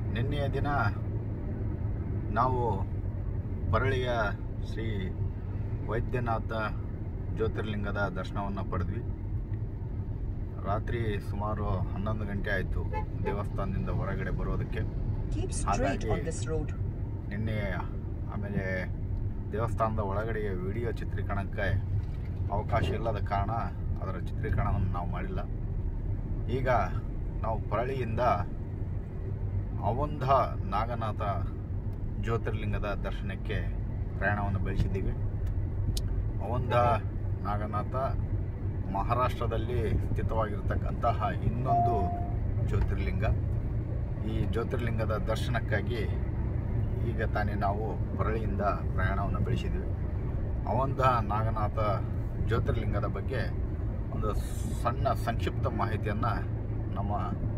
ನಿನ್ನೆಯ ದಿನ ನಾವು ಪರಳಿಯ ಶ್ರೀ ವೈದ್ಯನಾಥ ಜ್ಯೋತಿರ್ಲಿಂಗದ ದರ್ಶನವನ್ನು ಪಡೆದ್ವಿ ರಾತ್ರಿ ಸುಮಾರು ಹನ್ನೊಂದು ಗಂಟೆ ಆಯಿತು ದೇವಸ್ಥಾನದಿಂದ ಹೊರಗಡೆ ಬರೋದಕ್ಕೆ Keep straight ಹಾಗಾಗಿ on this road. ನಿನ್ನೆ ಆಮೇಲೆ ದೇವಸ್ಥಾನದ ಒಳಗಡೆ ವಿಡಿಯೋ ಚಿತ್ರೀಕರಣಕ್ಕೆ ಅವಕಾಶ ಇಲ್ಲದ ಕಾರಣ ಅದರ ಚಿತ್ರೀಕರಣವನ್ನು ನಾವು ಮಾಡಿಲ್ಲ ಈಗ ನಾವು ಪರಳಿಯಿಂದ ಅವೊಂಧ ನಾಗನಾಥ ಜ್ಯೋತಿರ್ಲಿಂಗದ ದರ್ಶನಕ್ಕೆ ಪ್ರಯಾಣವನ್ನು ಬೆಳೆಸಿದ್ದೀವಿ ಅವೊಂಧ ನಾಗನಾಥ ಮಹಾರಾಷ್ಟ್ರದಲ್ಲಿ ಸ್ಥಿತವಾಗಿರ್ತಕ್ಕಂತಹ ಇನ್ನೊಂದು ಜ್ಯೋತಿರ್ಲಿಂಗ ಈ ಜ್ಯೋತಿರ್ಲಿಂಗದ ದರ್ಶನಕ್ಕಾಗಿ ಈಗ ತಾನೇ ನಾವು ಪರಳಿಯಿಂದ ಪ್ರಯಾಣವನ್ನು ಬೆಳೆಸಿದ್ವಿ ಅವಂಧ ನಾಗನಾಥ ಜ್ಯೋತಿರ್ಲಿಂಗದ ಬಗ್ಗೆ ಒಂದು ಸಣ್ಣ ಸಂಕ್ಷಿಪ್ತ ಮಾಹಿತಿಯನ್ನು ನಮ್ಮ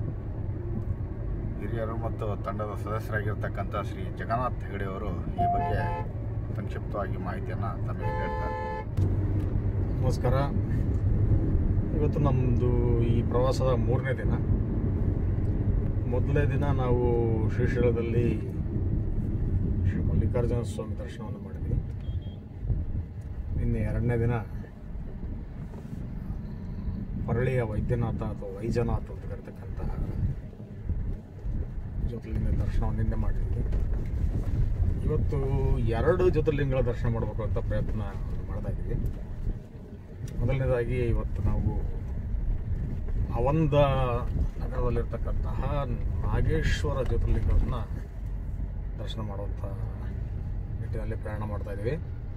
ಹಿರಿಯರು ಮತ್ತು ತಂಡದ ಸದಸ್ಯರಾಗಿರ್ತಕ್ಕಂಥ ಶ್ರೀ ಜಗನ್ನಾಥ್ ಹೆಗಡೆಯವರು ಈ ಬಗ್ಗೆ ಸಂಕ್ಷಿಪ್ತವಾಗಿ ಮಾಹಿತಿಯನ್ನು ತಮಗೆ ಹೇಳ್ತಾರೆ ನಮಸ್ಕಾರ ಇವತ್ತು ನಮ್ಮದು ಈ ಪ್ರವಾಸದ ಮೂರನೇ ದಿನ ಮೊದಲನೇ ದಿನ ನಾವು ಶ್ರೀಶೈಲದಲ್ಲಿ ಶ್ರೀ ಮಲ್ಲಿಕಾರ್ಜುನ ಸ್ವಾಮಿ ದರ್ಶನವನ್ನು ಮಾಡಿದ್ವಿ ನಿನ್ನೆ ಎರಡನೇ ದಿನ ಪರಳಿಯ ವೈದ್ಯನಾಥ ಅಥವಾ ವೈಜನಾಥ ಅಂತ ಕರೀತಕ್ಕಂತಹ ಜ್ಯೋತಿರ್ಲಿಂಗ ದರ್ಶನವನ್ನು ನಿನ್ನೆ ಮಾಡಿದ್ವಿ ಇವತ್ತು ಎರಡು ಜ್ಯೋತಿರ್ಲಿಂಗಗಳ ದರ್ಶನ ಮಾಡಬೇಕು ಅಂತ ಪ್ರಯತ್ನ ಮಾಡ್ತಾ ಇದ್ದೀವಿ ಮೊದಲನೇದಾಗಿ ಇವತ್ತು ನಾವು ಅವಂದ ನಗರದಲ್ಲಿರ್ತಕ್ಕಂತಹ ನಾಗೇಶ್ವರ ಜ್ಯೋತಿರ್ಲಿಂಗವನ್ನು ದರ್ಶನ ಮಾಡುವಂಥ ನಿಟ್ಟಿನಲ್ಲಿ ಪ್ರಯಾಣ ಮಾಡ್ತಾ ಇದ್ದೀವಿ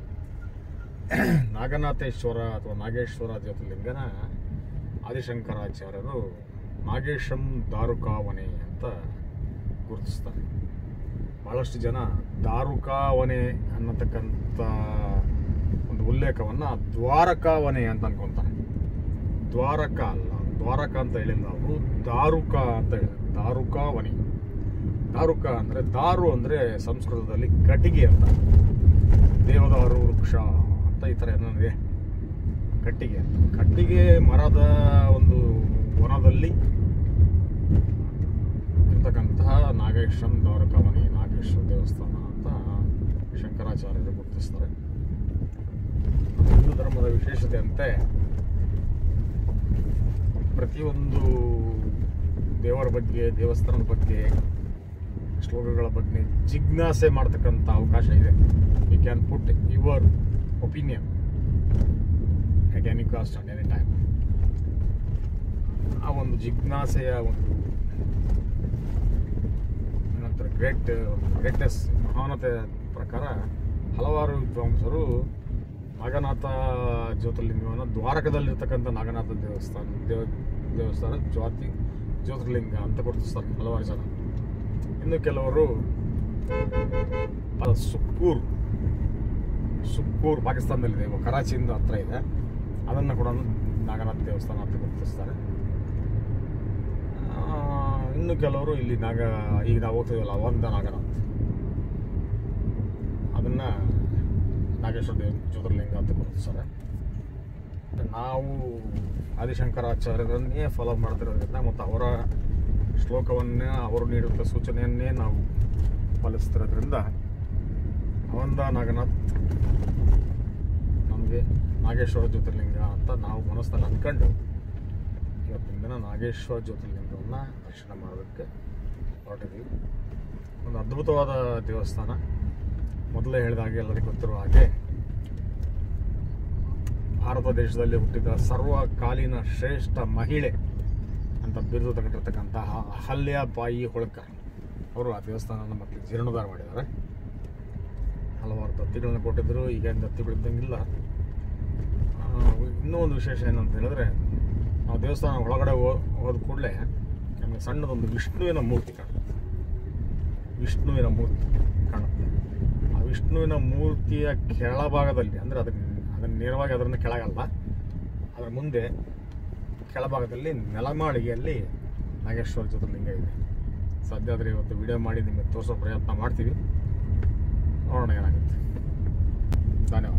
ನಾಗನಾಥೇಶ್ವರ ಅಥವಾ ನಾಗೇಶ್ವರ ಜ್ಯೋತಿರ್ಲಿಂಗನ ಆದಿಶಂಕರಾಚಾರ್ಯರು ನಾಗೇಶಂ ದಾರುಕಾವನೆ ಅಂತ ಗುರುತಿಸ್ತಾರೆ ಭಾಳಷ್ಟು ಜನ ದಾರುಕಾವನೆ ಅನ್ನತಕ್ಕಂಥ ಒಂದು ಉಲ್ಲೇಖವನ್ನು ದ್ವಾರಕಾವನೆ ಅಂತ ಅನ್ಕೊಂತಾರೆ ದ್ವಾರಕ ಅಲ್ಲ ದ್ವಾರಕ ಅಂತ ಹೇಳಿಲ್ಲ ಅವರು ದಾರುಕ ಅಂತ ಹೇಳಿದ್ರು ದಾರುಕಾವನೆ ದಾರುಕ ಅಂದರೆ ದಾರು ಅಂದರೆ ಸಂಸ್ಕೃತದಲ್ಲಿ ಕಟ್ಟಿಗೆ ಅಂತ ದೇವದಾರು ವೃಕ್ಷ ಅಂತ ಈ ಥರ ಏನಿದೆ ಕಟ್ಟಿಗೆ ಅಂತ ಕಟ್ಟಿಗೆ ಮರದ ಒಂದು ವನದಲ್ಲಿ ಇರ್ತಕ್ಕಂತಹ ನಾಗೇಶ್ವರಂ ದ್ವಾರಕಾವನಿ ನಾಗೇಶ್ವರ ದೇವಸ್ಥಾನ ಅಂತ ಶಂಕರಾಚಾರ್ಯರು ಗುರುತಿಸ್ತಾರೆ ನಮ್ಮ ಹಿಂದೂ ಧರ್ಮದ ವಿಶೇಷತೆ ಅಂತೆ ಪ್ರತಿಯೊಂದು ದೇವರ ಬಗ್ಗೆ ದೇವಸ್ಥಾನದ ಬಗ್ಗೆ ಶ್ಲೋಕಗಳ ಬಗ್ಗೆ ಜಿಜ್ಞಾಸೆ ಮಾಡ್ತಕ್ಕಂಥ ಅವಕಾಶ ಇದೆ you can put your opinion at any cost at any time ಆ ಒಂದು ಜಿಜ್ಞಾಸೆಯ ಒಂದು ಏನಂತಾರೆ ಗ್ರೇಟ್ ಗ್ರೇಟ್ನೆಸ್ ಮಹಾನತೆ ಪ್ರಕಾರ ಹಲವಾರು ವಿದ್ವಾಂಸರು ನಾಗನಾಥ ಜ್ಯೋತಿರ್ಲಿಂಗವನ್ನು ದ್ವಾರಕದಲ್ಲಿರ್ತಕ್ಕಂಥ ನಾಗನಾಥ ದೇವಸ್ಥಾನ ದೇವ ದೇವಸ್ಥಾನ ಜ್ಯೋತಿ ಜ್ಯೋತಿರ್ಲಿಂಗ ಅಂತ ಗುರುತಿಸ್ತಾರೆ ಹಲವಾರು ಜನ ಇನ್ನು ಕೆಲವರು ಆ ಸುಕ್ಕೂರ್ ಸುಕ್ಕೂರ್ ಪಾಕಿಸ್ತಾನದಲ್ಲಿದೆ ಇವಾಗ ಕರಾಚಿಯಿಂದ ಹತ್ರ ಇದೆ ಅದನ್ನು ಕೂಡ ನಾಗನಾಥ ದೇವಸ್ಥಾನ ಅಂತ ಗುರುತಿಸ್ತಾರೆ ಆ, ಇನ್ನು ಕೆಲವರು ಇಲ್ಲಿ ನಾಗ ಈಗ ನಾವು ಹೋಗ್ತಿದ್ವಲ್ಲ ಅವಂದ ನಾಗನಾಥ್ ಅದನ್ನು ನಾಗೇಶ್ವರ ದೇವ ಜ್ಯೋತಿರ್ಲಿಂಗ ಅಂತ ಗುರುತಿಸ್ತಾರೆ ನಾವು ಆದಿಶಂಕರಾಚಾರ್ಯರನ್ನೇ ಫಾಲೋ ಮಾಡ್ತಿರೋದ್ರಿಂದ ಮತ್ತು ಅವರ ಶ್ಲೋಕವನ್ನೇ ಅವರು ನೀಡುವಂಥ ಸೂಚನೆಯನ್ನೇ ನಾವು ಪಾಲಿಸ್ತಿರೋದ್ರಿಂದ ಅವಂದ ನಾಗನಾಥ್ ನಮಗೆ ನಾಗೇಶ್ವರ ಜ್ಯೋತಿರ್ಲಿಂಗ ಅಂತ ನಾವು ಮನಸ್ಸಲ್ಲಿ ಅಂದ್ಕೊಂಡು ಇವತ್ತಿನ ದಿನ ನಾಗೇಶ್ವರ ಜ್ಯೋತಿರ್ಲಿಂಗವನ್ನು ದರ್ಶನ ಮಾಡೋದಕ್ಕೆ ಹೊರಟಿದ್ದೀವಿ ಒಂದು ಅದ್ಭುತವಾದ ದೇವಸ್ಥಾನ ಮೊದಲೇ ಹೇಳಿದಾಗೆ ಎಲ್ಲರಿಗೂ ಗೊತ್ತಿರುವ ಹಾಗೆ ಭಾರತ ದೇಶದಲ್ಲಿ ಹುಟ್ಟಿದ ಸರ್ವಕಾಲೀನ ಶ್ರೇಷ್ಠ ಮಹಿಳೆ ಅಂತ ಬಿರುದು ತಗೊಂಡಿರ್ತಕ್ಕಂತಹ ಅಹಲ್ಯಾಬಾಯಿ ಹೋಳ್ಕರ್ ಅವರು ಆ ದೇವಸ್ಥಾನನ ಮತ್ತೆ ಜೀರ್ಣೋದ್ಧಾರ ಮಾಡಿದ್ದಾರೆ ಹಲವಾರು ದತ್ತಿಗಳನ್ನ ಕೊಟ್ಟಿದ್ದರು ಈಗ ಏನ್ ದತ್ತಿಗಳಿದ್ದಂಗಿಲ್ಲ ಆ, ಇನ್ನೂ ಒಂದು ವಿಶೇಷ ಏನಂತ ಹೇಳಿದ್ರೆ ನಾವು ದೇವಸ್ಥಾನ ಒಳಗಡೆ ಹೋ ಹೋದ ಕೂಡಲೇ ನಮಗೆ ಸಣ್ಣದೊಂದು ವಿಷ್ಣುವಿನ ಮೂರ್ತಿ ಕಾಣುತ್ತೆ ವಿಷ್ಣುವಿನ ಮೂರ್ತಿ ಕಾಣುತ್ತೆ ಆ ವಿಷ್ಣುವಿನ ಮೂರ್ತಿಯ ಕೆಳಭಾಗದಲ್ಲಿ ಅಂದರೆ ಅದನ್ನ ಅದನ್ನು ನೇರವಾಗಿ ಅದನ್ನು ಕೆಳಗಲ್ಲ ಅದರ ಮುಂದೆ ಕೆಳಭಾಗದಲ್ಲಿ ನೆಲಮಾಳಿಗೆಯಲ್ಲಿ ನಾಗೇಶ್ವರ ಜ್ಯೋತಿರ್ಲಿಂಗ ಇದೆ ಸಾಧ್ಯ ಆದರೆ ಇವತ್ತು ವಿಡಿಯೋ ಮಾಡಿ ನಿಮಗೆ ತೋರಿಸೋ ಪ್ರಯತ್ನ ಮಾಡ್ತೀವಿ ನೋಡೋಣ ಏನಾಗುತ್ತೆ ಧನ್ಯವಾದ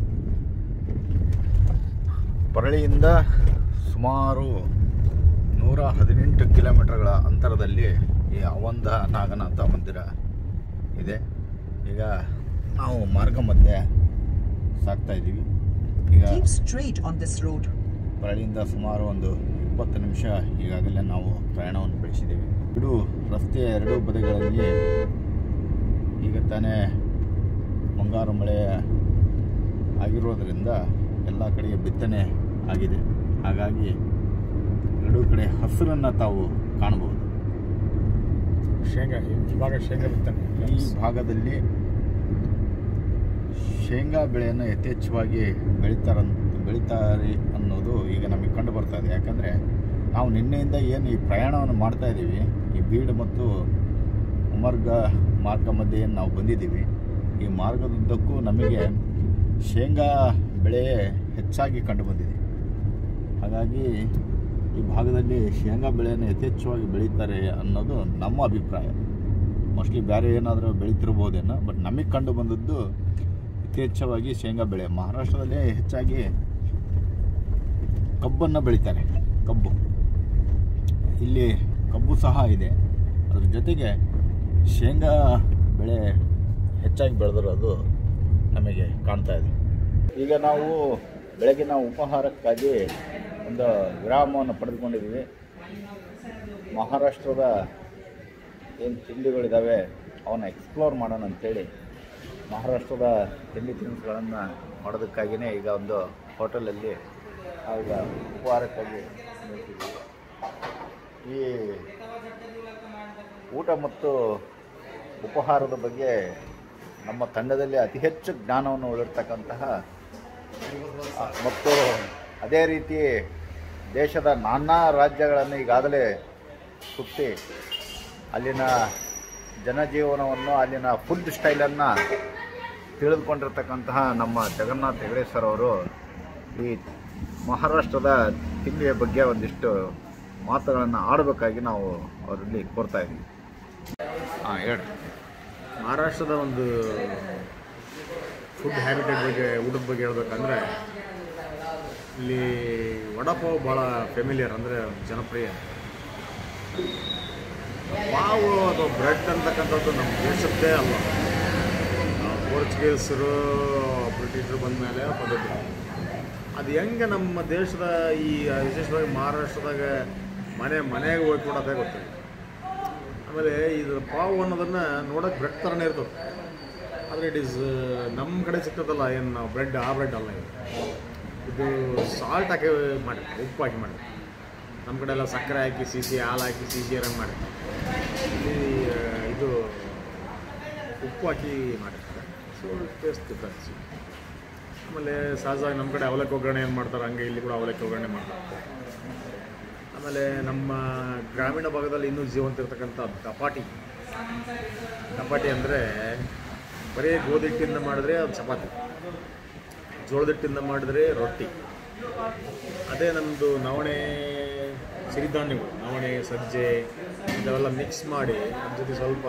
ಪರಳಿಯಿಂದ ಸುಮಾರು ನೂರ ಹದಿನೆಂಟು ಕಿಲೋಮೀಟರ್ಗಳ ಅಂತರದಲ್ಲಿ ಈ ಅವಂದ ನಾಗನಾಥ ಮಂದಿರ ಇದೆ ಈಗ ನಾವು ಮಾರ್ಗ ಮಧ್ಯೆ ಸಾಕ್ತಾ ಇದ್ದೀವಿ ಈಗ Keep straight on this road. ಪರಳಿಯಿಂದ ಸುಮಾರು ಒಂದು ಇಪ್ಪತ್ತು ನಿಮಿಷ ಈಗಾಗಲೇ ನಾವು ಪ್ರಯಾಣವನ್ನು ಬೆಳೆಸಿದ್ದೀವಿ ಇದು ರಸ್ತೆಯ ಎರಡೂ ಬದಿಗಳಲ್ಲಿ ಈಗ ತಾನೇ ಮುಂಗಾರು ಮಳೆ ಆಗಿರೋದರಿಂದ ಎಲ್ಲ ಕಡೆಗೆ ಬಿತ್ತನೆ ಆಗಿದೆ ಹಾಗಾಗಿ ಎರಡೂ ಕಡೆ ಹಸಿರನ್ನು ತಾವು ಕಾಣಬಹುದು ಶೇಂಗಾ ಈ ಭಾಗ ಶೇಂಗಾ ಬಿತ್ತಾನೆ ಈ ಭಾಗದಲ್ಲಿ ಶೇಂಗಾ ಬೆಳೆಯನ್ನು ಯಥೇಚ್ಛವಾಗಿ ಬೆಳೀತಾರ ಬೆಳೀತಾರೆ ಅನ್ನೋದು ಈಗ ನಮಗೆ ಕಂಡು ಬರ್ತಾ ಇದೆ ಯಾಕಂದರೆ ನಾವು ನಿನ್ನೆಯಿಂದ ಏನು ಈ ಪ್ರಯಾಣವನ್ನು ಮಾಡ್ತಾ ಇದ್ದೀವಿ ಈ ಬೀಡ್ ಮತ್ತು ಉಮರ್ಗ ಮಾರ್ಗ ಮಧ್ಯೆ ಏನು ನಾವು ಬಂದಿದ್ದೀವಿ ಈ ಮಾರ್ಗದುದ್ದಕ್ಕೂ ನಮಗೆ ಶೇಂಗಾ ಬೆಳೆ ಹೆಚ್ಚಾಗಿ ಕಂಡು ಬಂದಿದೆ ಹಾಗಾಗಿ ಈ ಭಾಗದಲ್ಲಿ ಶೇಂಗಾ ಬೆಳೆಯನ್ನು ಯಥೇಚ್ಛವಾಗಿ ಬೆಳೀತಾರೆ ಅನ್ನೋದು ನಮ್ಮ ಅಭಿಪ್ರಾಯ ಮೋಸ್ಟ್ಲಿ ಬೇರೆ ಏನಾದರೂ ಬೆಳೀತಿರ್ಬೋದೇನೋ ಬಟ್ ನಮಗೆ ಕಂಡು ಬಂದದ್ದು ಯಥೇಚ್ಛವಾಗಿ ಶೇಂಗಾ ಬೆಳೆ ಮಹಾರಾಷ್ಟ್ರದಲ್ಲಿ ಹೆಚ್ಚಾಗಿ ಕಬ್ಬನ್ನು ಬೆಳೀತಾರೆ ಕಬ್ಬು ಇಲ್ಲಿ ಕಬ್ಬು ಸಹ ಇದೆ ಅದ್ರ ಜೊತೆಗೆ ಶೇಂಗಾ ಬೆಳೆ ಹೆಚ್ಚಾಗಿ ಬೆಳೆದಿರೋದು ನಮಗೆ ಕಾಣ್ತಾ ಇದೆ ಈಗ ನಾವು ಬೆಳಗಿನ ಉಪಹಾರಕ್ಕಾಗಿ ಒಂದು ವಿರಾಮವನ್ನು ಪಡೆದುಕೊಂಡಿದ್ದೀವಿ ಮಹಾರಾಷ್ಟ್ರದ ಏನು ತಿಂಡಿಗಳಿದ್ದಾವೆ ಅವನ್ನ ಎಕ್ಸ್ಪ್ಲೋರ್ ಮಾಡೋಣ ಅಂತೇಳಿ ಮಹಾರಾಷ್ಟ್ರದ ತಿಂಡಿ ತಿನಿಸುಗಳನ್ನು ಮಾಡೋದಕ್ಕಾಗಿಯೇ ಈಗ ಒಂದು ಹೋಟೆಲಲ್ಲಿ ಈಗ ಉಪಹಾರಕ್ಕಾಗಿ ನಿಲ್ತಿದ್ದೀವಿ ಈ ಊಟ ಮತ್ತು ಉಪಹಾರದ ಬಗ್ಗೆ ನಮ್ಮ ತಂಡದಲ್ಲಿ ಅತಿ ಹೆಚ್ಚು ಜ್ಞಾನವನ್ನು ಹೊಂದಿರತಕ್ಕಂತಹ ಆ, ಮತ್ತು ಅದೇ ರೀತಿ ದೇಶದ ನಾನಾ ರಾಜ್ಯಗಳನ್ನು ಈಗಾಗಲೇ ಸುತ್ತಿ ಅಲ್ಲಿನ ಜನಜೀವನವನ್ನು ಅಲ್ಲಿನ ಫುಡ್ ಸ್ಟೈಲನ್ನು ತಿಳಿದುಕೊಂಡಿರ್ತಕ್ಕಂತಹ ನಮ್ಮ ಜಗನ್ನಾಥ್ ಹೆಗಡೆ ಸರ್ ಅವರು ಈ ಮಹಾರಾಷ್ಟ್ರದ ತಿಂಡಿಯ ಬಗ್ಗೆ ಒಂದಿಷ್ಟು ಮಾತುಗಳನ್ನು ಆಡಬೇಕಾಗಿ ನಾವು ಅವರಲ್ಲಿ ಕೋರ್ತಾ ಇದ್ದೀವಿ ಹಾಂ ಹೇಳಿ ಮಹಾರಾಷ್ಟ್ರದ ಒಂದು ಫುಡ್ ಹ್ಯಾಬಿಟೇಟ್ ಬಗ್ಗೆ ಊಟದ ಬಗ್ಗೆ ಹೇಳ್ಬೇಕಂದ್ರೆ ಇಲ್ಲಿ ವಡಾಪಾವ್ ಭಾಳ ಫೆಮಿಲಿಯರ್ ಅಂದರೆ ಜನಪ್ರಿಯ ಪಾವು ಅಥವಾ ಬ್ರೆಡ್ ಅಂತಕ್ಕಂಥದ್ದು ನಮ್ಮ ದೇಶದ್ದೇ ಅಲ್ಲ ಆ, ಪೋರ್ಚುಗೀಸರು ಬ್ರಿಟಿಷರು ಬಂದ ಮೇಲೆ ಪದ್ಧತಿ ಅದು ಹೆಂಗೆ ನಮ್ಮ ದೇಶದ ಈ ವಿಶೇಷವಾಗಿ ಮಹಾರಾಷ್ಟ್ರದಾಗ ಮನೆ ಮನೆಗೆ ಹೋಗಿ ಕೊಡೋದೇ ಗೊತ್ತಿಲ್ಲ ಆಮೇಲೆ ಇದು ಪಾವು ಅನ್ನೋದನ್ನು ನೋಡೋಕೆ ಬ್ರೆಡ್ ಥರನೇ ಇರ್ತದೆ ಆದರೆ ಇಟ್ ಈಸ್ ನಮ್ಮ ಕಡೆ ಸಿಗ್ತದಲ್ಲ ಏನು ನಾವು ಬ್ರೆಡ್ ಆ ಬ್ರೆಡ್ ಅಲ್ಲ ಇದು ಇದು ಸಾಲ್ಟ್ ಹಾಕಿ ಮಾಡಿರ್ತಾರೆ ಉಪ್ಪು ಹಾಕಿ ಮಾಡಿರ್ತಾರೆ ನಮ್ಮ ಕಡೆ ಎಲ್ಲ ಸಕ್ಕರೆ ಹಾಕಿ ಸಿಸಿ ಹಾಲು ಹಾಕಿ ಸಿಸಿ ಇರಂಗೆ ಮಾಡಿರ್ತಾರೆ ಇಲ್ಲಿ ಆ, ಇದು ಉಪ್ಪು ಹಾಕಿ ಮಾಡಿರ್ತಾರೆ ಸೊ ಟೇಸ್ಟ್ ಡಿಫ್ರೆನ್ಸ್ ಆಮೇಲೆ ಸಹಜವಾಗಿ ನಮ್ಮ ಕಡೆ ಅವಲಕ್ಕಿ ಒಗ್ಗರಣೆ ಏನು ಮಾಡ್ತಾರೆ ಹಂಗೆ ಇಲ್ಲಿ ಕೂಡ ಅವಲಕ್ಕಿ ಒಗ್ಗರಣೆ ಮಾಡ್ತಾರೆ ಆಮೇಲೆ ನಮ್ಮ ಗ್ರಾಮೀಣ ಭಾಗದಲ್ಲಿ ಇನ್ನೂ ಜೀವಂತ ಇರ್ತಕ್ಕಂಥ ದಪಾಟಿ ದಪಾಟಿ ಅಂದರೆ ಬರೀ ಗೋಧಿ ಹಿಟ್ಟಿಂದ ಮಾಡಿದ್ರೆ ಅದು ಚಪಾತಿ ಜೋಳದ ಹಿಟ್ಟಿಂದ ಮಾಡಿದ್ರೆ ರೊಟ್ಟಿ ಅದೇ ನಮ್ಮದು ನವಣೆ ಸಿರಿಧಾನ್ಯಗಳು ನವಣೆ ಸಜ್ಜೆ ಇದೆಲ್ಲ ಮಿಕ್ಸ್ ಮಾಡಿ ಅದ್ರ ಜೊತೆ ಸ್ವಲ್ಪ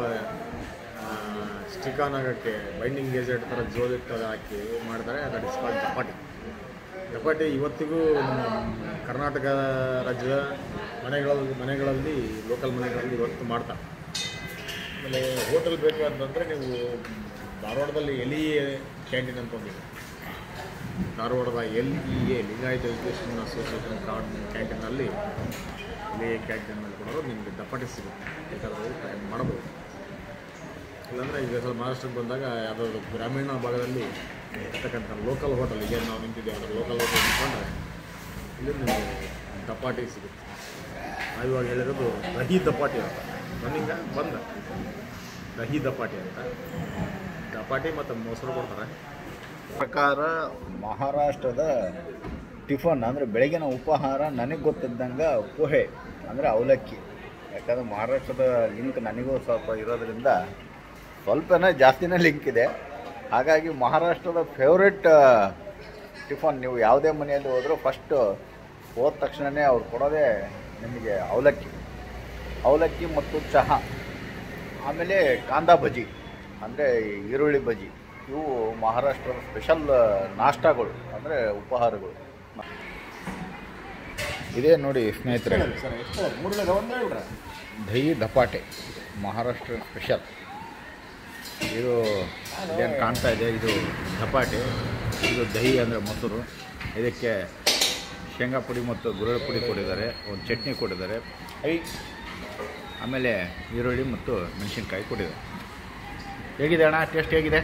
ಸ್ಟಿಕಾನ್ ಆಗೋಕ್ಕೆ ಬೈಂಡಿಂಗ್ ಏಜೆಂಟ್ ಥರ ಜೋಳ ಹಿಟ್ಟು ಹಾಕಿ ಮಾಡ್ತಾರೆ that is called chapati chapati ಇವತ್ತಿಗೂ ನಮ್ಮ ಕರ್ನಾಟಕ ರಾಜ್ಯದ ಮನೆಗಳಲ್ಲಿ ಮನೆಗಳಲ್ಲಿ ಲೋಕಲ್ ಮನೆಗಳಲ್ಲಿ ಇವತ್ತು ಮಾಡ್ತಾರೆ ಆಮೇಲೆ ಹೋಟೆಲ್ ಬೇಕು ಅಂತಂದರೆ ನೀವು ಧಾರವಾಡದಲ್ಲಿ ಎಲಿ ಕ್ಯಾಂಟೀನ್ ಅಂತ ಒಂದಿದೆ ಧಾರವಾಡದ L E A Lingayat education association ಕ್ಯಾಂಟೀನಲ್ಲಿ ಎಲ್ ಎ ಕ್ಯಾಂಟೀನಲ್ಲಿ ಕೊಡೋದು ನಿಮಗೆ ದಪಾಟಿ ಸಿಗುತ್ತೆ ಬೇಕಾದ್ರೆ ಹೋಗಿ try ಮಾಡ್ಬೋದು ಇಲ್ಲಾಂದರೆ ಈಗ ಸ್ವಲ್ಪ ಮಹಾರಾಷ್ಟ್ರಕ್ಕೆ ಬಂದಾಗ ಯಾವುದಾದ್ರು ಗ್ರಾಮೀಣ ಭಾಗದಲ್ಲಿ ಇರ್ತಕ್ಕಂಥ ಲೋಕಲ್ ಹೋಟೆಲ್ ಈಗ ನಾವು ನಿಂತಿದ್ದೇವೆ ಅದರ ಲೋಕಲ್ ಹೋಟೆಲ್ ನಿಂತ್ಕೊಂಡ್ರೆ ಇಲ್ಲಿ ನಿಮಗೆ ದಪಾಟಿ ಸಿಗುತ್ತೆ ನಾವು ಇವಾಗ ಹೇಳಿರೋದು ದಹಿ ದಪಾಟಿ ಅಂತ ಬಂದಿಂಗ ಬಂದ ದಹಿ ದಪಾಟಿ ಅಂತ ದಪಾಟಿ ಮತ್ತು ಮೊಸರು ಕೊಡ್ತಾರೆ ಪ್ರಕಾರ ಮಹಾರಾಷ್ಟ್ರದ ಟಿಫನ್ ಅಂದರೆ ಬೆಳಗಿನ ಉಪಹಾರ ನನಗೆ ಗೊತ್ತಿದ್ದಂಗೆ ಪೋಹೆ ಅಂದರೆ ಅವಲಕ್ಕಿ ಯಾಕಂದರೆ ಮಹಾರಾಷ್ಟ್ರದ ಲಿಂಕ್ ನನಗೂ ಸ್ವಲ್ಪ ಇರೋದ್ರಿಂದ ಸ್ವಲ್ಪನೇ ಜಾಸ್ತಿನೇ ಲಿಂಕ್ ಇದೆ ಹಾಗಾಗಿ ಮಹಾರಾಷ್ಟ್ರದ ಫೇವ್ರೆಟ್ ಟಿಫನ್ ನೀವು ಯಾವುದೇ ಮನೆಯಲ್ಲಿ ಹೋದರೂ ಫಸ್ಟು ಹೋದ ತಕ್ಷಣವೇ ಅವ್ರು ಕೊಡೋದೇ ನಿಮಗೆ ಅವಲಕ್ಕಿ ಅವಲಕ್ಕಿ ಮತ್ತು ಚಹಾ ಆಮೇಲೆ ಕಾಂದಾ ಬಜ್ಜಿ ಅಂದರೆ ಈರುಳ್ಳಿ ಬಜ್ಜಿ ಇವು ಮಹಾರಾಷ್ಟ್ರದ ಸ್ಪೆಷಲ್ ನಾಷ್ಟಾಗಳು ಅಂದರೆ ಉಪಹಾರಗಳು ಇದೇ ನೋಡಿ ಸ್ನೇಹಿತರೆ ಸರ್ ಎಷ್ಟು ಮೂರನೇ ಒಂದು ಹೇಳ್ಬಿಡ್ರೆ ದಹಿ ದಪಾಟೆ ಮಹಾರಾಷ್ಟ್ರ ಸ್ಪೆಷಲ್ ಇದು ಇದೇನು ಕಾಣ್ತಾ ಇದೆ ಇದು ಚಪಾಟಿ ಇದು ದಹಿ ಅಂದರೆ ಮೊಸರು ಇದಕ್ಕೆ ಶೇಂಗಾ ಪುಡಿ ಮತ್ತು ಗುರಳ ಪುಡಿ ಕೊಟ್ಟಿದ್ದಾರೆ ಒಂದು ಚಟ್ನಿ ಕೊಟ್ಟಿದ್ದಾರೆ ಐ ಆಮೇಲೆ ಈರುಳ್ಳಿ ಮತ್ತು ಮೆಣಸಿನ್ಕಾಯಿ ಕೊಟ್ಟಿದ್ದಾರೆ ಹೇಗಿದೆ ಅಣ್ಣ ಟೇಸ್ಟ್ ಹೇಗಿದೆ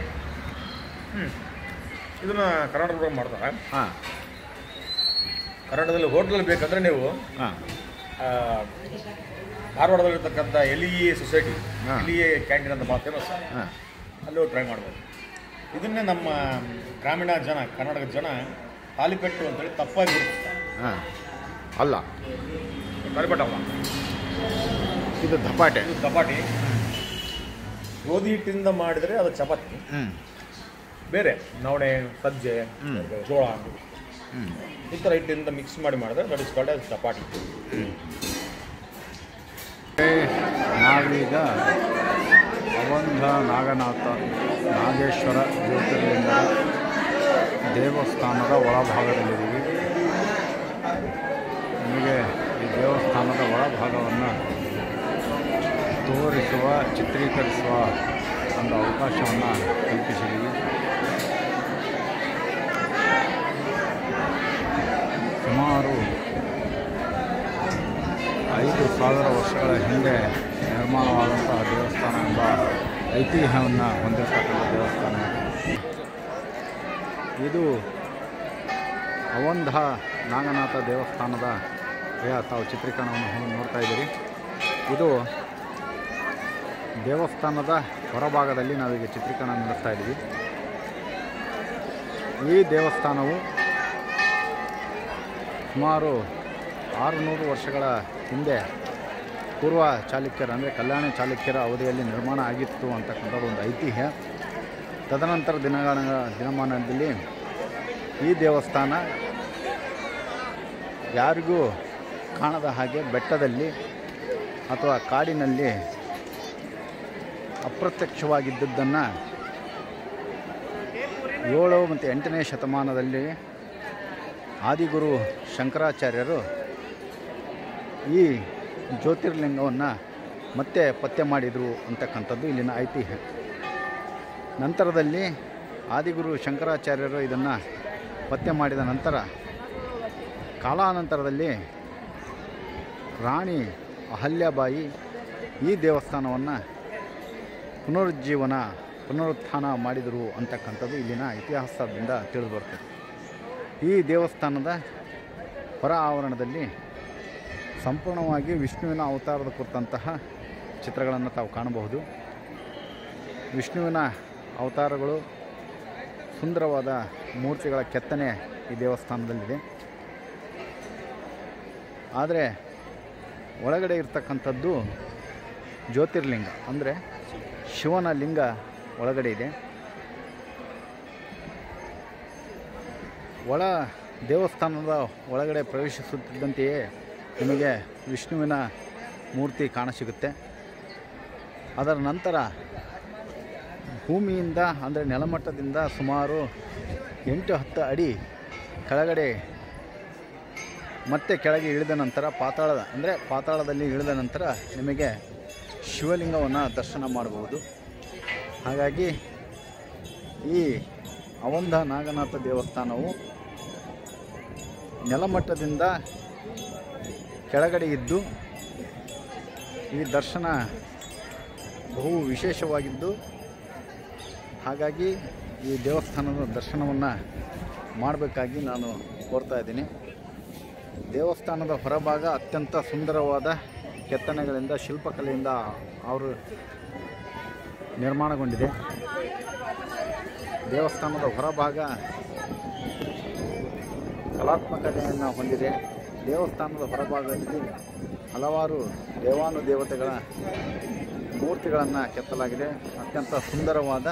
ಇದನ್ನ ಕರ್ನಾಟಕದಾಗ ಮಾಡ್ತಾರೆ ಹಾಂ ಕರ್ನಾಟಕದಲ್ಲಿ ಹೋಟ್ಲಲ್ಲಿ ಬೇಕಂದ್ರೆ ನೀವು ಹಾಂ ಆ, ಧಾರವಾಡದಲ್ಲಿರ್ತಕ್ಕಂಥ ಎಲಿ ಸೊಸೈಟಿ ಹಾ. ಎಲಿ ಕ್ಯಾಂಟೀನ್ ಅಂತ ಭಾಳ ಫೇಮಸ್ ಹಾಂ ಅಲ್ಲೂ ಟ್ರೈ ಮಾಡ್ಬೋದು ಇದನ್ನೇ ನಮ್ಮ ಗ್ರಾಮೀಣ ಜನ ಕರ್ನಾಟಕದ ಜನ ತಾಲಿಪೆಟ್ಟು ಅಂತೇಳಿ ತಪ್ಪಾಗಿ ಗುರುತಿಸ್ತಾರೆ ಹಾಂ ಅಲ್ಲ ತಾಲಿಪೆಟ್ಟಲ್ಲ ಇದು ದಪಾಟೆ ಇದು ಚಪಾಟಿ ಗೋಧಿ ಹಿಟ್ಟಿಂದ ಮಾಡಿದರೆ ಅದು ಚಪಾತಿ ಹ್ಞೂ ಬೇರೆ ನವಣೆ ಸಜ್ಜೆ ಹ್ಮ್. ಜೋಳ ಹ್ಞೂ ಈ ಥರ ಹಿಟ್ಟಿಂದ ಮಿಕ್ಸ್ ಮಾಡಿ ಮಾಡಿದ್ರೆ that is called as chapati ನಾವೀಗ ಅವಂಧ ನಾಗನಾಥ ನಾಗೇಶ್ವರ ಜ್ಯೋತಿರ್ಲಿಂಗ ದೇವಸ್ಥಾನದ ಒಳಭಾಗದಲ್ಲಿದ್ದೀವಿ ನಿಮಗೆ ಈ ದೇವಸ್ಥಾನದ ಒಳಭಾಗವನ್ನು ತೋರಿಸುವ ಚಿತ್ರೀಕರಿಸುವ ಒಂದು ಅವಕಾಶವನ್ನು ಕಲ್ಪಿಸಿದ್ದೀವಿ ಸುಮಾರು ಐದು ಸಾವಿರ ವರ್ಷಗಳ ಹಿಂದೆ ನಿರ್ಮಾಣವಾದಂತಹ ದೇವಸ್ಥಾನ ಎಂಬ ಐತಿಹ್ಯವನ್ನು ಹೊಂದಿರತಕ್ಕಂಥ ದೇವಸ್ಥಾನ ಇದು ಅವಂಧ ನಾಗನಾಥ ದೇವಸ್ಥಾನದ ಯ ತಾವು ಚಿತ್ರೀಕರಣವನ್ನು ಹೊ- ನೋಡ್ತಾ ಇದ್ದೀರಿ ಇದು ದೇವಸ್ಥಾನದ ಹೊರಭಾಗದಲ್ಲಿ ನಾವೀಗ ಚಿತ್ರೀಕರಣ ನಡೆಸ್ತಾ ಇದ್ದೀವಿ ಈ ದೇವಸ್ಥಾನವು ಸುಮಾರು ಆರುನೂರು ವರ್ಷಗಳ ಹಿಂದೆ ಪೂರ್ವ ಚಾಲುಕ್ಯರ ಅಂದರೆ ಕಲ್ಯಾಣ ಚಾಲುಕ್ಯರ ಅವಧಿಯಲ್ಲಿ ನಿರ್ಮಾಣ ಆಗಿತ್ತು ಅಂತಕ್ಕಂಥದ್ದು ಒಂದು ಐತಿಹ್ಯ ತದನಂತರ ದಿನಗಳ ದಿನಮಾನದಲ್ಲಿ ಈ ದೇವಸ್ಥಾನ ಯಾರಿಗೂ ಕಾಣದ ಹಾಗೆ ಬೆಟ್ಟದಲ್ಲಿ ಅಥವಾ ಕಾಡಿನಲ್ಲಿ ಅಪ್ರತ್ಯಕ್ಷವಾಗಿದ್ದದ್ದನ್ನು ಏಳು ಮತ್ತು ಎಂಟನೇ ಶತಮಾನದಲ್ಲಿ ಆದಿಗುರು ಶಂಕರಾಚಾರ್ಯರು ಈ ಜ್ಯೋತಿರ್ಲಿಂಗವನ್ನು ಮತ್ತೆ ಪತ್ತೆ ಮಾಡಿದರು ಅಂತಕ್ಕಂಥದ್ದು ಇಲ್ಲಿನ ಐತಿಹ್ಯ ನಂತರದಲ್ಲಿ ಆದಿಗುರು ಶಂಕರಾಚಾರ್ಯರು ಇದನ್ನು ಪತ್ತೆ ಮಾಡಿದ ನಂತರ ಕಾಲಾನಂತರದಲ್ಲಿ ರಾಣಿ ಅಹಲ್ಯಾಬಾಯಿ ಈ ದೇವಸ್ಥಾನವನ್ನು ಪುನರುಜ್ಜೀವನ ಪುನರುತ್ಥಾನ ಮಾಡಿದರು ಅಂತಕ್ಕಂಥದ್ದು ಇಲ್ಲಿನ ಇತಿಹಾಸದಿಂದ ತಿಳಿದುಬರ್ತದೆ ಈ ದೇವಸ್ಥಾನದ ಹೊರ ಆವರಣದಲ್ಲಿ ಸಂಪೂರ್ಣವಾಗಿ ವಿಷ್ಣುವಿನ ಅವತಾರದ ಕುರಿತಂತಹ ಚಿತ್ರಗಳನ್ನು ತಾವು ಕಾಣಬಹುದು ವಿಷ್ಣುವಿನ ಅವತಾರಗಳು ಸುಂದರವಾದ ಮೂರ್ತಿಗಳ ಕೆತ್ತನೆ ಈ ದೇವಸ್ಥಾನದಲ್ಲಿದೆ ಆದರೆ ಒಳಗಡೆ ಇರ್ತಕ್ಕಂಥದ್ದು ಜ್ಯೋತಿರ್ಲಿಂಗ ಅಂದರೆ ಶಿವನ ಲಿಂಗ ಒಳಗಡೆ ಇದೆ ಒಳ ದೇವಸ್ಥಾನದ ಒಳಗಡೆ ಪ್ರವೇಶಿಸುತ್ತಿದ್ದಂತೆಯೇ ನಿಮಗೆ ವಿಷ್ಣುವಿನ ಮೂರ್ತಿ ಕಾಣಸಿಗುತ್ತೆ ಅದರ ನಂತರ ಭೂಮಿಯಿಂದ ಅಂದರೆ ನೆಲಮಟ್ಟದಿಂದ ಸುಮಾರು ಎಂಟು ಹತ್ತು ಅಡಿ ಕೆಳಗಡೆ ಮತ್ತೆ ಕೆಳಗೆ ಇಳಿದ ನಂತರ ಪಾತಾಳದ ಅಂದರೆ ಪಾತಾಳದಲ್ಲಿ ಇಳಿದ ನಂತರ ನಿಮಗೆ ಶಿವಲಿಂಗವನ್ನು ದರ್ಶನ ಮಾಡಬಹುದು ಹಾಗಾಗಿ ಈ ಅವಂಧ ನಾಗನಾಥ ದೇವಸ್ಥಾನವು ನೆಲಮಟ್ಟದಿಂದ ಕೆಳಗಡೆ ಇದ್ದು ಈ ದರ್ಶನ ಬಹು ವಿಶೇಷವಾಗಿದ್ದು ಹಾಗಾಗಿ ಈ ದೇವಸ್ಥಾನದ ದರ್ಶನವನ್ನು ಮಾಡಬೇಕಾಗಿ ನಾನು ಕೋರ್ತಾ ಇದ್ದೀನಿ ದೇವಸ್ಥಾನದ ಹೊರಭಾಗ ಅತ್ಯಂತ ಸುಂದರವಾದ ಕೆತ್ತನೆಗಳಿಂದ ಶಿಲ್ಪಕಲೆಯಿಂದ ಅವರು ನಿರ್ಮಾಣಗೊಂಡಿದೆ ದೇವಸ್ಥಾನದ ಹೊರಭಾಗ ಕಲಾತ್ಮಕತೆಯನ್ನು ಹೊಂದಿದೆ ದೇವಸ್ಥಾನದ ಹೊರಭಾಗದಲ್ಲಿ ಹಲವಾರು ದೇವಾನುದೇವತೆಗಳ ಮೂರ್ತಿಗಳನ್ನು ಕೆತ್ತಲಾಗಿದೆ ಅತ್ಯಂತ ಸುಂದರವಾದ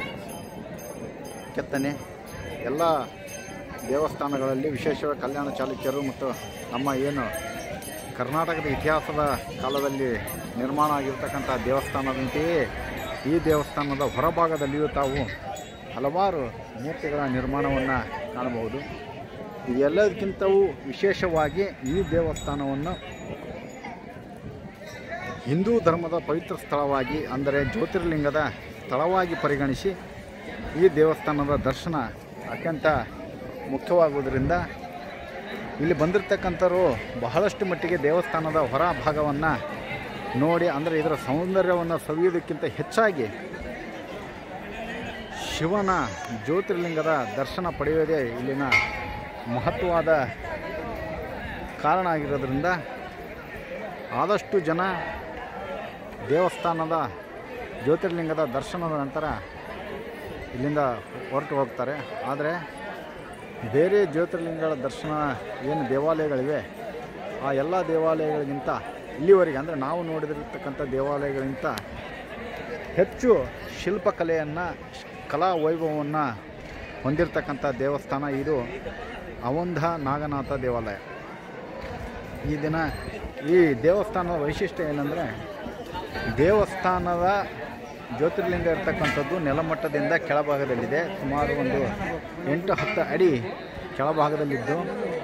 ಕೆತ್ತನೆ ಎಲ್ಲ ದೇವಸ್ಥಾನಗಳಲ್ಲಿ ವಿಶೇಷವಾಗಿ ಕಲ್ಯಾಣ ಚಾಲುಕ್ಯರು ಮತ್ತು ನಮ್ಮ ಏನು ಕರ್ನಾಟಕದ ಇತಿಹಾಸದ ಕಾಲದಲ್ಲಿ ನಿರ್ಮಾಣ ಆಗಿರ್ತಕ್ಕಂಥ ದೇವಸ್ಥಾನದಂತೆಯೇ ಈ ದೇವಸ್ಥಾನದ ಹೊರಭಾಗದಲ್ಲಿಯೂ ತಾವು ಹಲವಾರು ಮೂರ್ತಿಗಳ ನಿರ್ಮಾಣವನ್ನು ಕಾಣಬಹುದು ಎಲ್ಲದಕ್ಕಿಂತವೂ ವಿಶೇಷವಾಗಿ ಈ ದೇವಸ್ಥಾನವನ್ನು ಹಿಂದೂ ಧರ್ಮದ ಪವಿತ್ರ ಸ್ಥಳವಾಗಿ ಅಂದರೆ ಜ್ಯೋತಿರ್ಲಿಂಗದ ಸ್ಥಳವಾಗಿ ಪರಿಗಣಿಸಿ ಈ ದೇವಸ್ಥಾನದ ದರ್ಶನ ಅತ್ಯಂತ ಮುಖ್ಯವಾಗುವುದರಿಂದ ಇಲ್ಲಿ ಬಂದಿರತಕ್ಕಂಥವ್ರು ಬಹಳಷ್ಟು ಮಟ್ಟಿಗೆ ದೇವಸ್ಥಾನದ ಹೊರ ಭಾಗವನ್ನು ನೋಡಿ ಅಂದರೆ ಇದರ ಸೌಂದರ್ಯವನ್ನು ಸವಿಯೋದಕ್ಕಿಂತ ಹೆಚ್ಚಾಗಿ ಶಿವನ ಜ್ಯೋತಿರ್ಲಿಂಗದ ದರ್ಶನ ಪಡೆಯೋದೇ ಇಲ್ಲಿನ ಮಹತ್ವವಾದ ಕಾರಣ ಆಗಿರೋದ್ರಿಂದ ಆದಷ್ಟು ಜನ ದೇವಸ್ಥಾನದ ಜ್ಯೋತಿರ್ಲಿಂಗದ ದರ್ಶನದ ನಂತರ ಇಲ್ಲಿಂದ ಹೊರಟು ಹೋಗ್ತಾರೆ ಆದರೆ ಬೇರೆ ಜ್ಯೋತಿರ್ಲಿಂಗಗಳ ದರ್ಶನ ಏನು ದೇವಾಲಯಗಳಿವೆ ಆ ಎಲ್ಲ ದೇವಾಲಯಗಳಿಗಿಂತ ಇಲ್ಲಿವರೆಗೆ ಅಂದರೆ ನಾವು ನೋಡಿದಿರ್ತಕ್ಕಂಥ ದೇವಾಲಯಗಳಿಗಿಂತ ಹೆಚ್ಚು ಶಿಲ್ಪಕಲೆಯನ್ನು ಕಲಾ ವೈಭವವನ್ನು ಹೊಂದಿರತಕ್ಕಂಥ ದೇವಸ್ಥಾನ ಇದು ಅವಂಧ ನಾಗನಾಥ ದೇವಾಲಯ ಈ ದಿನ ಈ ದೇವಸ್ಥಾನದ ವೈಶಿಷ್ಟ್ಯ ಏನಂದರೆ ದೇವಸ್ಥಾನದ ಜ್ಯೋತಿರ್ಲಿಂಗ ಇರ್ತಕ್ಕಂಥದ್ದು ನೆಲಮಟ್ಟದಿಂದ ಕೆಳಭಾಗದಲ್ಲಿದೆ ಸುಮಾರು ಒಂದು ಎಂಟು ಹತ್ತು ಅಡಿ ಕೆಳಭಾಗದಲ್ಲಿದ್ದು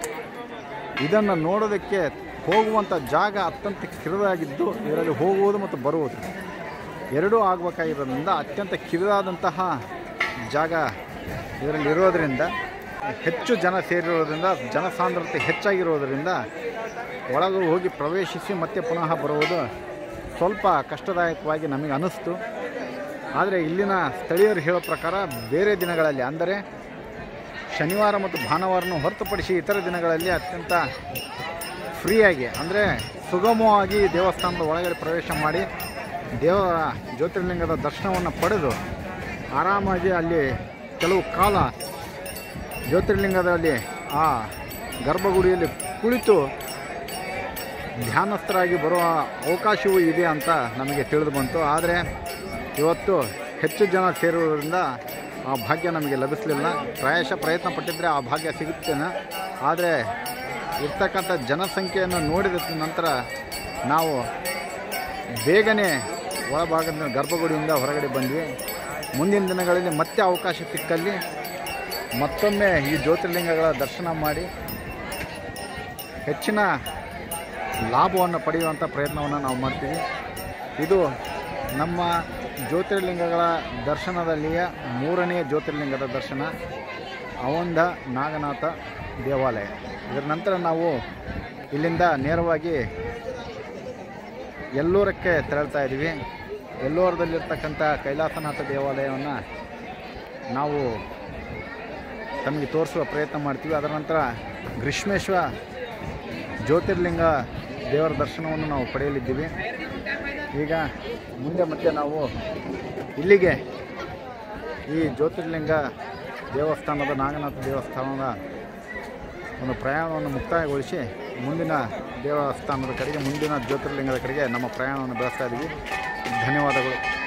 ಇದನ್ನು ನೋಡೋದಕ್ಕೆ ಹೋಗುವಂಥ ಜಾಗ ಅತ್ಯಂತ ಕಿರಿದಾಗಿದ್ದು ಇದರಲ್ಲಿ ಹೋಗುವುದು ಮತ್ತು ಬರುವುದು ಎರಡೂ ಆಗಬೇಕಾಗಿರೋದ್ರಿಂದ ಅತ್ಯಂತ ಕಿರಿದಾದಂತಹ ಜಾಗ ಇದರಲ್ಲಿ ಇರೋದರಿಂದ ಹೆಚ್ಚು ಜನ ಸೇರಿರೋದ್ರಿಂದ ಜನಸಾಂದ್ರತೆ ಹೆಚ್ಚಾಗಿರೋದರಿಂದ ಒಳಗೆ ಹೋಗಿ ಪ್ರವೇಶಿಸಿ ಮತ್ತೆ ಪುನಃ ಬರುವುದು ಸ್ವಲ್ಪ ಕಷ್ಟದಾಯಕವಾಗಿ ನಮಗೆ ಅನ್ನಿಸ್ತು ಆದರೆ ಇಲ್ಲಿನ ಸ್ಥಳೀಯರು ಹೇಳೋ ಪ್ರಕಾರ ಬೇರೆ ದಿನಗಳಲ್ಲಿ ಅಂದರೆ ಶನಿವಾರ ಮತ್ತು ಭಾನುವಾರನೂ ಹೊರತುಪಡಿಸಿ ಇತರ ದಿನಗಳಲ್ಲಿ ಅತ್ಯಂತ ಫ್ರೀಯಾಗಿ ಅಂದರೆ ಸುಗಮವಾಗಿ ದೇವಸ್ಥಾನದ ಒಳಗಡೆ ಪ್ರವೇಶ ಮಾಡಿ ದೇವರ ಜ್ಯೋತಿರ್ಲಿಂಗದ ದರ್ಶನವನ್ನು ಪಡೆದು ಆರಾಮಾಗಿ ಅಲ್ಲಿ ಕೆಲವು ಕಾಲ ಜ್ಯೋತಿರ್ಲಿಂಗದಲ್ಲಿ ಆ ಗರ್ಭಗುಡಿಯಲ್ಲಿ ಕುಳಿತು ಧ್ಯಾನಸ್ಥರಾಗಿ ಬರುವ ಅವಕಾಶವೂ ಇದೆ ಅಂತ ನಮಗೆ ತಿಳಿದು ಬಂತು ಆದರೆ ಇವತ್ತು ಹೆಚ್ಚು ಜನ ಸೇರುವುದರಿಂದ ಆ ಭಾಗ್ಯ ನಮಗೆ ಲಭಿಸಲಿಲ್ಲ ಪ್ರಾಯಶಃ ಪ್ರಯತ್ನ ಪಟ್ಟಿದ್ದರೆ ಆ ಭಾಗ್ಯ ಸಿಗುತ್ತೇನೆ ಆದರೆ ಇರ್ತಕ್ಕಂಥ ಜನಸಂಖ್ಯೆಯನ್ನು ನೋಡಿದ ನಂತರ ನಾವು ಬೇಗನೆ ಒಳಭಾಗದ ಗರ್ಭಗುಡಿಯಿಂದ ಹೊರಗಡೆ ಬಂದ್ವಿ ಮುಂದಿನ ದಿನಗಳಲ್ಲಿ ಮತ್ತೆ ಅವಕಾಶ ಸಿಕ್ಕಲ್ಲಿ ಮತ್ತೊಮ್ಮೆ ಈ ಜ್ಯೋತಿರ್ಲಿಂಗಗಳ ದರ್ಶನ ಮಾಡಿ ಹೆಚ್ಚಿನ ಲಾಭವನ್ನು ಪಡೆಯುವಂಥ ಪ್ರಯತ್ನವನ್ನು ನಾವು ಮಾಡ್ತೀವಿ ಇದು ನಮ್ಮ ಜ್ಯೋತಿರ್ಲಿಂಗಗಳ ದರ್ಶನದಲ್ಲಿಯ ಮೂರನೇ ಜ್ಯೋತಿರ್ಲಿಂಗದ ದರ್ಶನ ಅವಂದ ನಾಗನಾಥ ದೇವಾಲಯ ಇದರ ನಂತರ ನಾವು ಇಲ್ಲಿಂದ ನೇರವಾಗಿ ಎಲ್ಲೂರಕ್ಕೆ ತೆರಳ್ತಾ ಇದ್ದೀವಿ ಎಲ್ಲೂರದಲ್ಲಿರ್ತಕ್ಕಂಥ ಕೈಲಾಸನಾಥ ದೇವಾಲಯವನ್ನು ನಾವು ತಮಗೆ ತೋರಿಸುವ ಪ್ರಯತ್ನ ಮಾಡ್ತೀವಿ ಅದರ ನಂತರ ಗ್ರೀಷ್ಮೇಶ್ವರ ಜ್ಯೋತಿರ್ಲಿಂಗ ದೇವರ ದರ್ಶನವನ್ನು ನಾವು ಪಡೆಯಲಿದ್ದೀವಿ ಈಗ ಮುಂದೆ ಮತ್ತೆ ನಾವು ಇಲ್ಲಿಗೆ ಈ ಜ್ಯೋತಿರ್ಲಿಂಗ ದೇವಸ್ಥಾನದ ನಾಗನಾಥ ದೇವಸ್ಥಾನದ ಒಂದು ಪ್ರಯಾಣವನ್ನು ಮುಕ್ತಾಯಗೊಳಿಸಿ ಮುಂದಿನ ದೇವಸ್ಥಾನದ ಕಡೆಗೆ ಮುಂದಿನ ಜ್ಯೋತಿರ್ಲಿಂಗದ ಕಡೆಗೆ ನಮ್ಮ ಪ್ರಯಾಣವನ್ನು ಬೆಳೆಸ್ತಾ ಇದ್ದೀವಿ ಧನ್ಯವಾದಗಳು